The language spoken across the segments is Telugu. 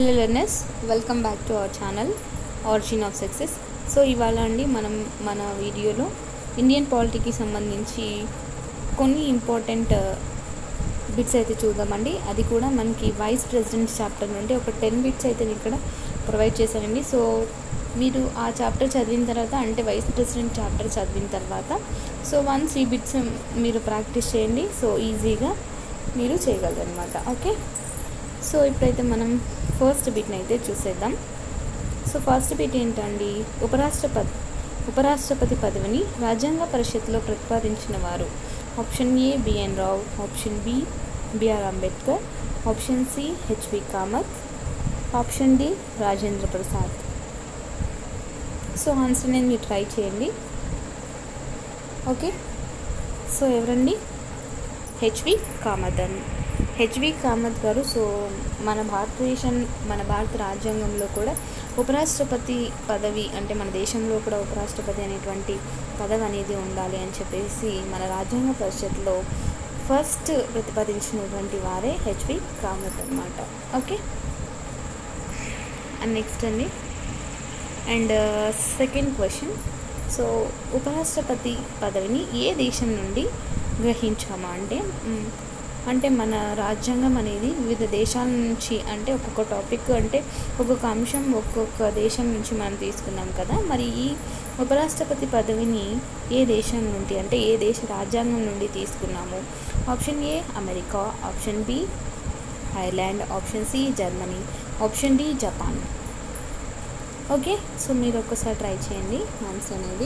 hello learners welcome back to our channel origin of success so ఇవాళ అండి మనం మన వీడియోలో ఇండియన్ పాలిటీకి సంబంధించి కొన్ని ఇంపార్టెంట్ బిట్స్ అయితే చూద్దామండి అది కూడా మనకి వైస్ ప్రెసిడెంట్ చాప్టర్ నుండి ఒక టెన్ బిట్స్ అయితే నేను ఇక్కడ ప్రొవైడ్ చేశానండి సో మీరు ఆ చాప్టర్ చదివిన తర్వాత అంటే వైస్ ప్రెసిడెంట్ చాప్టర్ చదివిన తర్వాత సో వన్స్ ఈ బిట్స్ మీరు ప్రాక్టీస్ చేయండి సో ఈజీగా మీరు చేయగలరు అనమాట ఓకే సో ఇప్పుడైతే మనం ఫస్ట్ బిట్ని అయితే చూసేద్దాం సో ఫస్ట్ బిట్ ఏంటండి ఉపరాష్ట్రపతి ఉపరాష్ట్రపతి పదవిని రాజ్యాంగ పరిషత్లో ప్రతిపాదించిన వారు option A BN Rao option B BR Ambedkar option C HV Kamath option D Rajendra Prasad so answer నేను మీరు ట్రై చేయండి ఓకే సో ఎవరండి హెచ్వి కామత్ అండి హెచ్వి కామత్ గారు సో మన భారతదేశం మన భారత రాజ్యాంగంలో కూడా ఉపరాష్ట్రపతి పదవి అంటే మన దేశంలో కూడా ఉపరాష్ట్రపతి అనేటువంటి పదవి అనేది ఉండాలి అని చెప్పేసి మన రాజ్యాంగ పరిషత్లో ఫస్ట్ ప్రతిపాదించినటువంటి వారే హెచ్వి కామత్ అనమాట ఓకే అండ్ నెక్స్ట్ అండి అండ్ సెకండ్ క్వశ్చన్ సో ఉపరాష్ట్రపతి పదవిని ఏ దేశం నుండి గ్రహించామా అంటే మ్, అంటే మన రాజ్యాంగం అనేది వివిధ దేశాల నుంచి అంటే ఒక్కొక్క టాపిక్ అంటే ఒక్కొక్క అంశం ఒక్కొక్క దేశం నుంచి మనం తీసుకున్నాం కదా మరి ఈ ఉపరాష్ట్రపతి పదవిని ఏ దేశం నుండి అంటే ఏ దేశ రాజ్యాంగం నుండి తీసుకున్నాము option A America option B Ireland option C Germany option D Japan okay so మీరు ఒక్కసారి ట్రై చేయండి ఆన్సర్ అనేది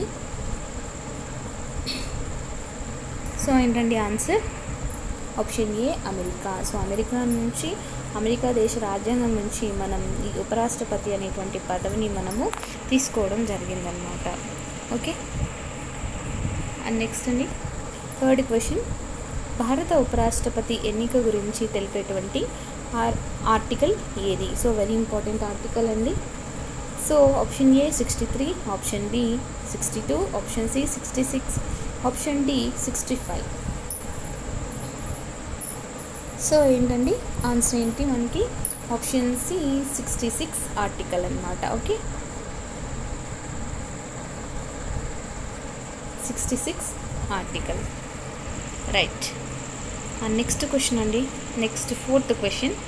సో ఏంటండి answer option A America so America నుంచి అమెరికా దేశ రాజ్యాంగం నుంచి మనం ఈ ఉపరాష్ట్రపతి అనేటువంటి పదవిని మనము తీసుకోవడం జరిగిందనమాట ఓకే అండ్ నెక్స్ట్ అండి థర్డ్ క్వశ్చన్ భారత ఉపరాష్ట్రపతి ఎన్నిక గురించి తెలిపేటువంటి ఆర్ ఆర్టికల్ ఏది సో వెరీ ఇంపార్టెంట్ ఆర్టికల్ అండి so option A sixty three option B sixty two option C sixty six option D sixty five so ఏంటండి ఆన్సర్ ఏంటి మనకి option C sixty six article అనమాట okay sixty six article right next question అండి నెక్స్ట్ ఫోర్త్ క్వశ్చన్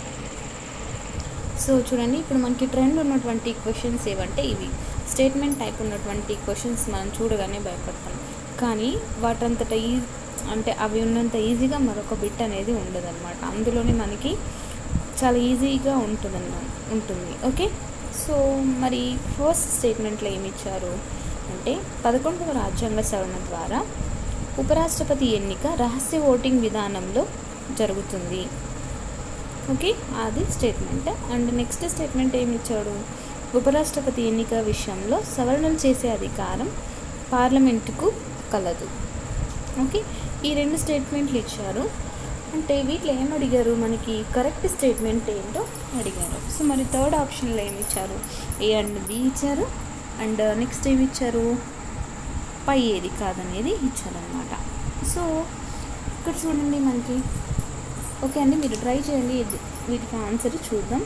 సో చూడండి ఇప్పుడు మనకి ట్రెండ్ ఉన్నటువంటి క్వశ్చన్స్ ఏవంటే ఇవి స్టేట్మెంట్ టైప్ ఉన్నటువంటి క్వశ్చన్స్ మనం చూడగానే భయపడతాం కానీ వాటంతట ఈ అంటే అవి ఉన్నంత ఈజీగా మరొక బిట్ అనేది ఉండదన్నమాట అందులోనే మనకి చాలా ఈజీగా ఉంటుందన్న ఉంటుంది ఓకే సో మరి ఫస్ట్ స్టేట్మెంట్లో ఏమి ఇచ్చారు అంటే పదకొండవ రాజ్యాంగ సవరణ ద్వారా ఉపరాష్ట్రపతి ఎన్నిక రహస్య ఓటింగ్ విధానంలో జరుగుతుంది ఓకే అది స్టేట్మెంట్ అండ్ నెక్స్ట్ స్టేట్మెంట్ ఏమి ఇచ్చాడు ఉపరాష్ట్రపతి ఎన్నిక విషయంలో సవరణలు చేసే అధికారం పార్లమెంటుకు కలదు ఓకే ఈ రెండు స్టేట్మెంట్లు ఇచ్చారు అంటే వీటిలో ఏం అడిగారు మనకి కరెక్ట్ స్టేట్మెంట్ ఏంటో అడిగారు సో మరి థర్డ్ ఆప్షన్లో ఏమి ఇచ్చారు ఏ అండ్ బి ఇచ్చారు అండ్ నెక్స్ట్ ఏమి ఇచ్చారు పై ఏది కాదనేది ఇచ్చారనమాట సో ఇక్కడ చూడండి మనకి ఓకే అండి మీరు ట్రై చేయండి ఇది వీటికి ఆన్సర్ చూద్దాం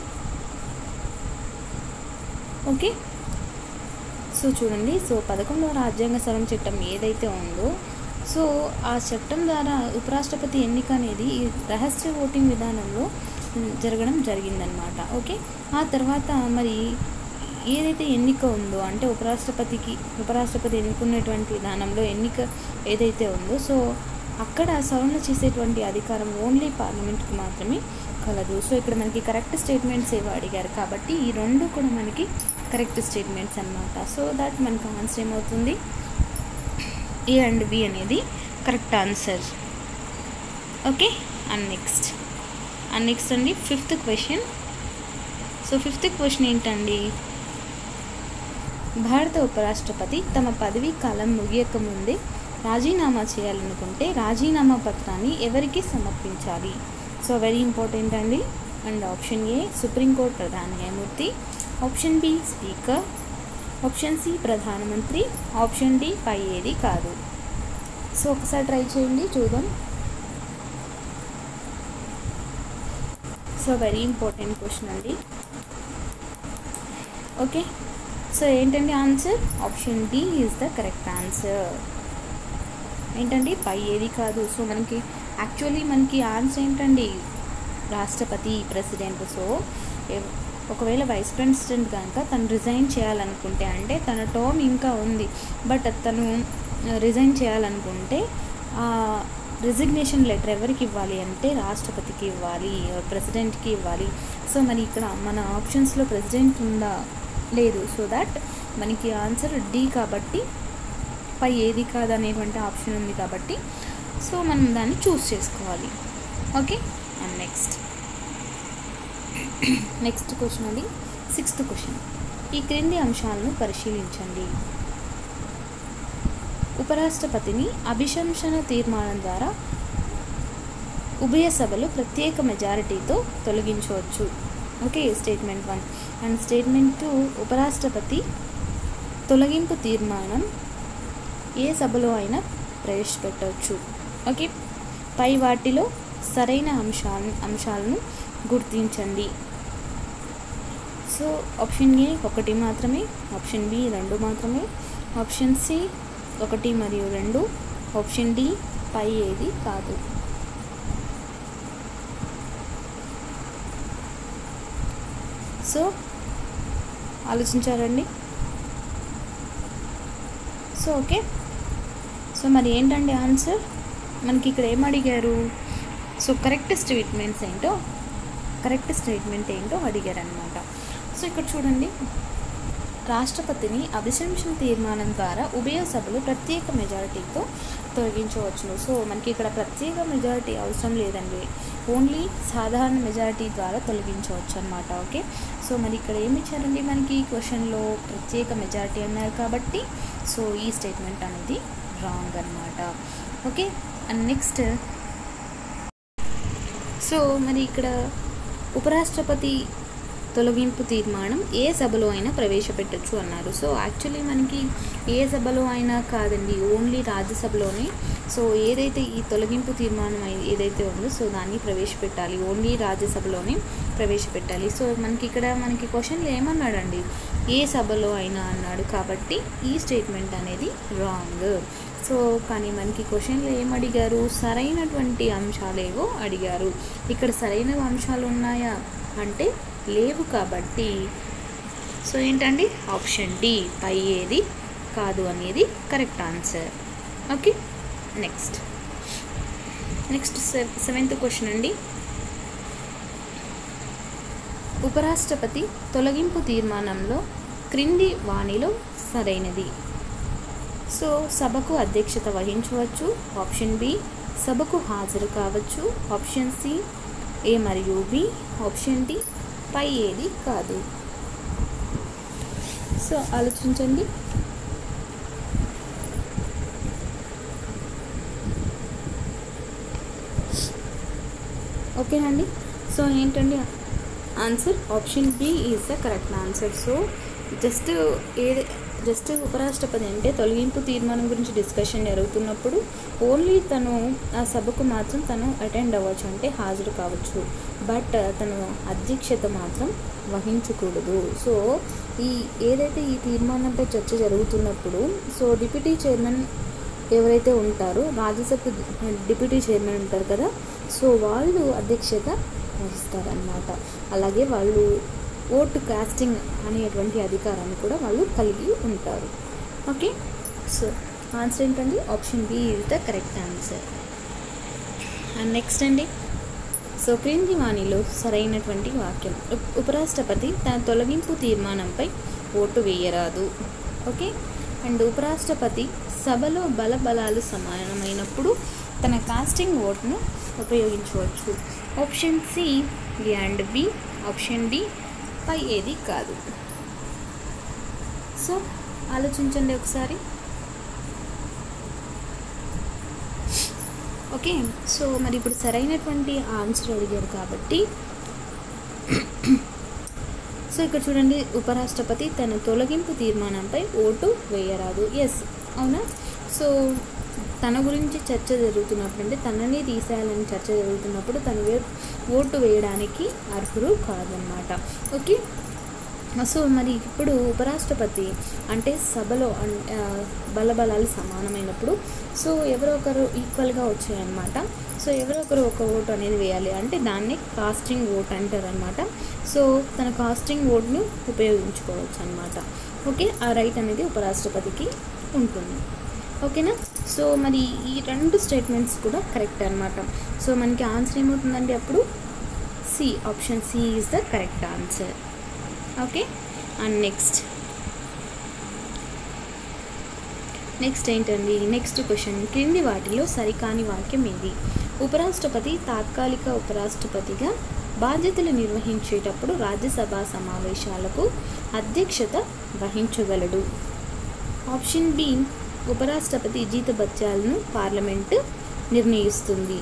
ఓకే సో చూడండి సో పదకొండవ రాజ్యాంగ సవరణ చట్టం ఏదైతే ఉందో సో ఆ చట్టం ద్వారా ఉపరాష్ట్రపతి ఎన్నిక అనేది ఈ రహస్య ఓటింగ్ విధానంలో ఉమ్, జరగడం జరిగిందనమాట ఓకే ఆ తర్వాత మరి ఏదైతే ఎన్నిక ఉందో అంటే ఉపరాష్ట్రపతికి ఉపరాష్ట్రపతి ఎన్నుకునేటువంటి విధానంలో ఎన్నిక ఏదైతే ఉందో సో అక్కడ సవరణ చేసేటువంటి అధికారం ఓన్లీ పార్లమెంట్కి మాత్రమే కలదు సో ఇక్కడ మనకి కరెక్ట్ స్టేట్మెంట్స్ ఏవో అడిగారు కాబట్టి ఈ రెండు కూడా మనకి కరెక్ట్ స్టేట్మెంట్స్ అన్నమాట సో దాట్ మనకి ఆన్సర్ ఏమవుతుంది ఏ అండ్ బి అనేది correct answer okay and next and next అండి fifth question so fifth question ఏంటండి భారత ఉపరాష్ట్రపతి తమ పదవీ కాలం ముగియక ముందే రాజీనామా చేయాలనుకుంటే రాజీనామా పత్రాన్ని ఎవరికి సమర్పించాలి సో వెరీ ఇంపార్టెంట్ అండి అండ్ ఆప్షన్ ఏ సుప్రీంకోర్టు ప్రధాన న్యాయమూర్తి option B speaker option C ప్రధానమంత్రి ఆప్షన్ డి పై ఏది కాదు సో ఒకసారి ట్రై చేయండి చూద్దాం సో వెరీ ఇంపార్టెంట్ క్వశ్చన్ అండి ఓకే సో ఏంటండి answer option D is the correct answer ఏంటండి పై ఏది కాదు సో మనకి యాక్చువల్లీ మనకి ఆన్సర్ ఏంటండి రాష్ట్రపతి ప్రెసిడెంట్ సో ఎవ్- ఒకవేళ వైస్ ప్రెసిడెంట్ కనుక తను రిజైన్ చేయాలనుకుంటే అంటే తన టర్మ్ ఇంకా ఉంది బట్ తను రిజైన్ చేయాలనుకుంటే ఆ రిజిగ్నేషన్ లెటర్ ఎవరికి ఇవ్వాలి అంటే రాష్ట్రపతికి ఇవ్వాలి ప్రెసిడెంట్కి ఇవ్వాలి సో మరి ఇక్కడ మన ఆప్షన్స్లో ప్రెసిడెంట్ ఉందా లేదు సో దట్ మనకి ఆన్సర్ డి కాబట్టి పై ఏది కాదు అనేటువంటి ఆప్షన్ ఉంది కాబట్టి సో మనం దాన్ని చూస్ చేసుకోవాలి okay and next next question అండి సిక్స్త్ క్వశ్చన్ ఈ క్రింది అంశాలను పరిశీలించండి ఉపరాష్ట్రపతిని అభిశంసన తీర్మానం ద్వారా ఉభయ సభలు ప్రత్యేక మెజారిటీతో తొలగించవచ్చు okay statement one and statement two ఉపరాష్ట్రపతి తొలగింపు తీర్మానం ఏ సభలో అయినా ప్రవేశపెట్టవచ్చు ఓకే పై వాటిలో సరైన అంశాలను అంశాలను గుర్తించండి సో ఆప్షన్ ఏ ఒకటి మాత్రమే ఆప్షన్ బి రెండు మాత్రమే ఆప్షన్ సి ఒకటి మరియు రెండు ఆప్షన్ డి పై ఏది కాదు సో ఆలోచించారండి సో ఓకే సో మరి ఏంటండి ఆన్సర్ మనకి ఇక్కడ ఏం అడిగారు సో కరెక్ట్ స్టేట్మెంట్స్ ఏంటో కరెక్ట్ స్టేట్మెంట్ ఏంటో అడిగారు అనమాట సో ఇక్కడ చూడండి రాష్ట్రపతిని అభిశంసన తీర్మానం ద్వారా ఉభయ సభలు ప్రత్యేక మెజారిటీతో తొలగించవచ్చును సో మనకి ఇక్కడ ప్రత్యేక మెజారిటీ అవసరం లేదండి ఓన్లీ సాధారణ మెజారిటీ ద్వారా తొలగించవచ్చు అనమాట ఓకే సో మరి ఇక్కడ ఏమి ఇచ్చారండి మనకి క్వశ్చన్లో ప్రత్యేక మెజారిటీ అన్నారు కాబట్టి సో ఈ స్టేట్మెంట్ అనేది రాంగ్ అనమాట ఓకే అండ్ నెక్స్ట్ సో మరి ఇక్కడ ఉపరాష్ట్రపతి తొలగింపు తీర్మానం ఏ సభలో అయినా ప్రవేశపెట్టచ్చు అన్నారు సో యాక్చువల్లీ మనకి ఏ సభలో అయినా కాదండి ఓన్లీ రాజ్యసభలోనే సో ఏదైతే ఈ తొలగింపు తీర్మానం అయి- ఏదైతే ఉందో సో దాన్ని ప్రవేశపెట్టాలి ఓన్లీ రాజ్యసభలోనే ప్రవేశపెట్టాలి సో మనకి ఇక్కడ మనకి క్వశ్చన్లో ఏమన్నాడండి ఏ సభలో అయినా అన్నాడు కాబట్టి ఈ స్టేట్మెంట్ అనేది రాంగ్ సో కానీ మనకి క్వశ్చన్లో ఏం అడిగారు సరైనటువంటి అంశాలేవో అడిగారు ఇక్కడ సరైన అంశాలు ఉన్నాయా అంటే లేవు కాబట్టి సో ఏంటండి ఆప్షన్ డి పై ఏది కాదు అనేది correct answer okay next next seventh question అండి ఉపరాష్ట్రపతి తొలగింపు తీర్మానంలో క్రింది వాణిలో సరైనది సో సభకు అధ్యక్షత వహించవచ్చు ఆప్షన్ బి సభకు హాజరు కావచ్చు ఆప్షన్ సి ఏ మరియు బి ఆప్షన్ డి పై ఏది కాదు సో ఆలోచించండి ఓకేనండి సో ఏంటండి answer option B is the correct answer so just ఏది జస్ట్ ఉపరాష్ట్రపతి అంటే తొలగింపు తీర్మానం గురించి డిస్కషన్ జరుగుతున్నప్పుడు ఓన్లీ తను ఆ సభకు మాత్రం తను అటెండ్ అవ్వచ్చు అంటే హాజరు కావచ్చు బట్ తను అధ్యక్షత మాత్రం వహించకూడదు సో ఈ ఏదైతే ఈ తీర్మానంపై చర్చ జరుగుతున్నప్పుడు సో డిప్యూటీ చైర్మన్ ఎవరైతే ఉంటారో రాజ్యసభ డిప్యూటీ చైర్మన్ ఉంటారు కదా సో వాళ్ళు అధ్యక్షత వహిస్తారనమాట అలాగే వాళ్ళు ఓటు కాస్టింగ్ అనేటువంటి అధికారాన్ని కూడా వాళ్ళు కలిగి ఉంటారు ఓకే సో ఆన్సర్ ఏంటండి option B is the correct answer and next అండి సో క్రింది వాణిలో సరైనటువంటి వాక్యం ఉప్- ఉపరాష్ట్రపతి తన తొలగింపు తీర్మానంపై ఓటు వేయరాదు ఓకే అండ్ ఉపరాష్ట్రపతి సభలో బలబలాలు సమానమైనప్పుడు తన కాస్టింగ్ ఓట్ను ఉపయోగించవచ్చు option C A and B option D పై ఏది కాదు సో ఆలోచించండి ఒకసారి ఓకే సో మరి ఇప్పుడు సరైనటువంటి ఆన్సర్ అడిగారు కాబట్టి సో ఇక్కడ చూడండి ఉపరాష్ట్రపతి తన తొలగింపు తీర్మానంపై ఓటు వేయరాదు ఎస్ అవునా సో తన గురించి చర్చ జరుగుతున్నప్పుడు అంటే తనని తీసేయాలని చర్చ జరుగుతున్నప్పుడు తను వే ఓటు వేయడానికి అర్హుడు కాదనమాట ఓకే సో మరి ఇప్పుడు ఉపరాష్ట్రపతి అంటే సభలో అన్- ఆ, బలబలాలు సమానమైనప్పుడు సో ఎవరో ఒకరు ఈక్వల్గా వచ్చాయన్నమాట సో ఎవరో ఒకరు ఒక ఓటు అనేది వేయాలి అంటే దాన్ని కాస్టింగ్ ఓట్ అంటారు అనమాట సో తన కాస్టింగ్ ఓట్ను ఉపయోగించుకోవచ్చు అనమాట ఓకే ఆ రైట్ అనేది ఉపరాష్ట్రపతికి ఉంటుంది ఓకేనా సో మరి ఈ రెండు స్టేట్మెంట్స్ కూడా కరెక్ట్ అనమాట సో మనకి ఆన్సర్ ఏమవుతుందండి అప్పుడు C option C is the correct answer okay and next next ఏంటండి నెక్స్ట్ క్వశ్చన్ క్రింది వాటిలో సరికాని వాక్యం ఏది ఉపరాష్ట్రపతి తాత్కాలిక ఉపరాష్ట్రపతిగా బాధ్యతలు నిర్వహించేటప్పుడు రాజ్యసభ సమావేశాలకు అధ్యక్షత వహించగలడు ఆప్షన్ బి ఉపరాష్ట్రపతి జీతభత్యాలను పార్లమెంటు నిర్ణయిస్తుంది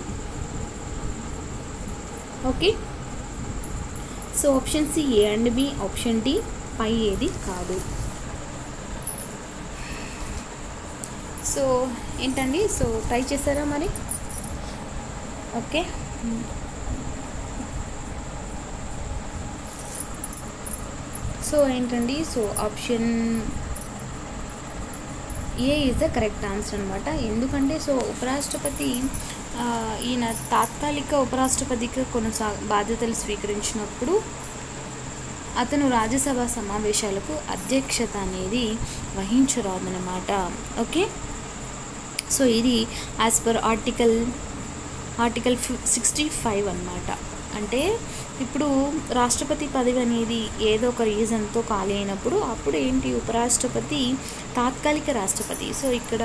okay so option C A and B option D పై ఏది కాదు సో ఏంటండి సో ట్రై చేశారా మరి ఓకే సో ఏంటండి so option A is the correct answer అనమాట ఎందుకంటే సో ఉపరాష్ట్రపతి ఆ, ఈయన తాత్కాలిక ఉపరాష్ట్రపతిగా కొనసా బాధ్యతలు స్వీకరించినప్పుడు అతను రాజ్యసభ సమావేశాలకు అధ్యక్షత అనేది వహించరాదనమాట ఓకే సో ఇది as per article article sixty five అనమాట అంటే ఇప్పుడు రాష్ట్రపతి పదవి అనేది ఏదో ఒక రీజన్తో ఖాళీ అయినప్పుడు అప్పుడు ఏంటి ఉపరాష్ట్రపతి తాత్కాలిక రాష్ట్రపతి సో ఇక్కడ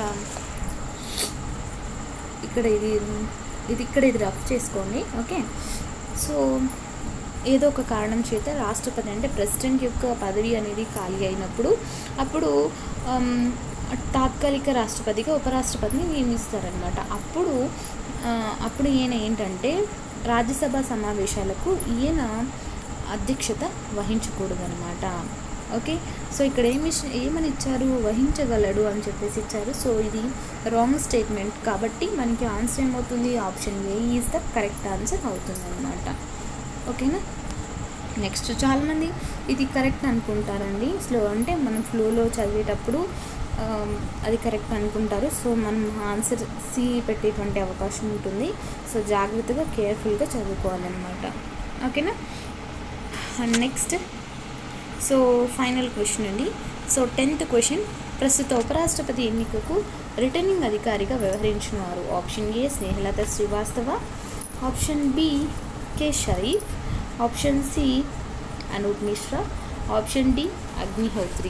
ఇక్కడ ఇది ఇది ఇక్కడ ఇది రఫ్ చేసుకోండి ఓకే సో ఏదో ఒక కారణం చేత రాష్ట్రపతి అంటే ప్రెసిడెంట్ యొక్క పదవి అనేది ఖాళీ అయినప్పుడు అప్పుడు ఆమ్, తాత్కాలిక రాష్ట్రపతిగా ఉపరాష్ట్రపతిని నియమిస్తారనమాట అప్పుడు ఆ, అప్పుడు ఈయన ఏంటంటే రాజ్యసభ సమావేశాలకు ఈయన అధ్యక్షత వహించకూడదనమాట ఓకే సో ఇక్కడ ఏమి ఏమని ఇచ్చారు వహించగలడు అని చెప్పేసి ఇచ్చారు సో ఇది రాంగ్ స్టేట్మెంట్ కాబట్టి మనకి ఆన్సర్ ఏమవుతుంది option A is the correct answer అవుతుంది అనమాట ఓకేనా నెక్స్ట్ చాలామంది ఇది కరెక్ట్ అనుకుంటారండి స్లో అంటే మనం ఫ్లోలో చదివేటప్పుడు ఆమ్, అది కరెక్ట్ అనుకుంటారు సో మనం ఆన్సర్ సి పెట్టేటువంటి అవకాశం ఉంటుంది సో జాగ్రత్తగా కేర్ఫుల్గా చదువుకోవాలన్నమాట ఓకేనా and next so final question అండి సో టెన్త్ క్వశ్చన్ ప్రస్తుత ఉపరాష్ట్రపతి ఎన్నికకు రిటర్నింగ్ అధికారిగా వ్యవహరించిన వారు option A Snehalata Srivastava option B K Sharif option C Anoop Mishra option D Agnihotri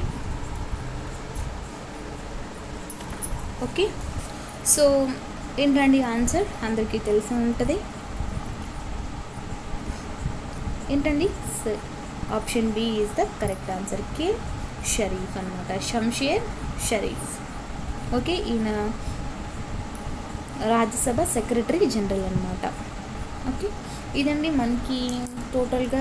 okay so ఏంటండి ఆన్సర్ అందరికీ తెలిసి ఉంటుంది ఏంటండి స- option B is the correct answer K Sharif అనమాట షంషేర్ షరీఫ్ ఓకే ఈయన రాజ్యసభ సెక్రటరీ జనరల్ అనమాట ఓకే ఇదండి మనకి టోటల్గా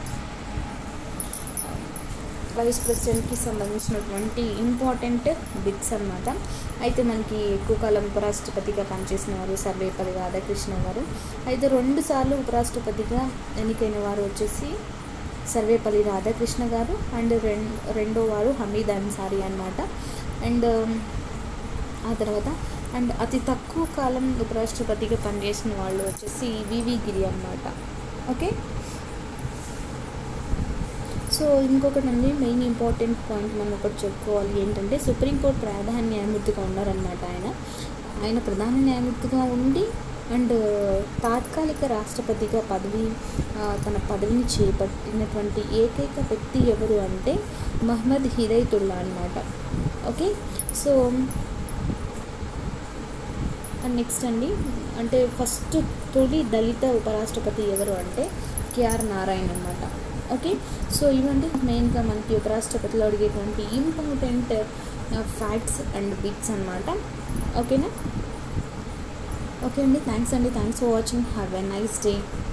వైస్ ప్రెసిడెంట్కి సంబంధించినటువంటి ఇంపార్టెంట్ బిట్స్ అన్నమాట అయితే మనకి ఎక్కువ కాలం ఉపరాష్ట్రపతిగా పనిచేసిన వారు సర్వేపల్లి రాధాకృష్ణ గారు అయితే రెండు సార్లు ఉపరాష్ట్రపతిగా ఎన్నికైన వారు వచ్చేసి సర్వేపల్లి రాధాకృష్ణ గారు అండ్ రెం రెండో వారు హమీద్ అన్సారీ అనమాట అండ్ ఆ తర్వాత అండ్ అతి తక్కువ కాలం ఉపరాష్ట్రపతిగా పనిచేసిన వాళ్ళు వచ్చేసి వివి గిరి అనమాట ఓకే సో ఇంకొకటి అండి మెయిన్ ఇంపార్టెంట్ పాయింట్ మనం ఒకటి చెప్పుకోవాలి ఏంటంటే సుప్రీంకోర్టు ప్రధాన న్యాయమూర్తిగా ఉన్నారనమాట ఆయన ఆయన ప్రధాన న్యాయమూర్తిగా ఉండి అండ్ తాత్కాలిక రాష్ట్రపతిగా పదవి ఆ, తన పదవిని చేపట్టినటువంటి ఏకైక వ్యక్తి ఎవరు అంటే మహమ్మద్ హిదైతుల్లా అనమాట ఓకే సో అండ్ నెక్స్ట్ అండి అంటే ఫస్ట్ తొలి దళిత ఉపరాష్ట్రపతి ఎవరు అంటే కేఆర్ నారాయణ అనమాట ఓకే సో ఇవండి మెయిన్గా మనకి ఉపరాష్ట్రపతిలో అడిగేటువంటి ఇంపార్టెంట్ ఫ్యాక్ట్స్ అండ్ బిట్స్ అనమాట ఓకేనా ఓకే అండి థ్యాంక్స్ అండి thanks for watching have a nice day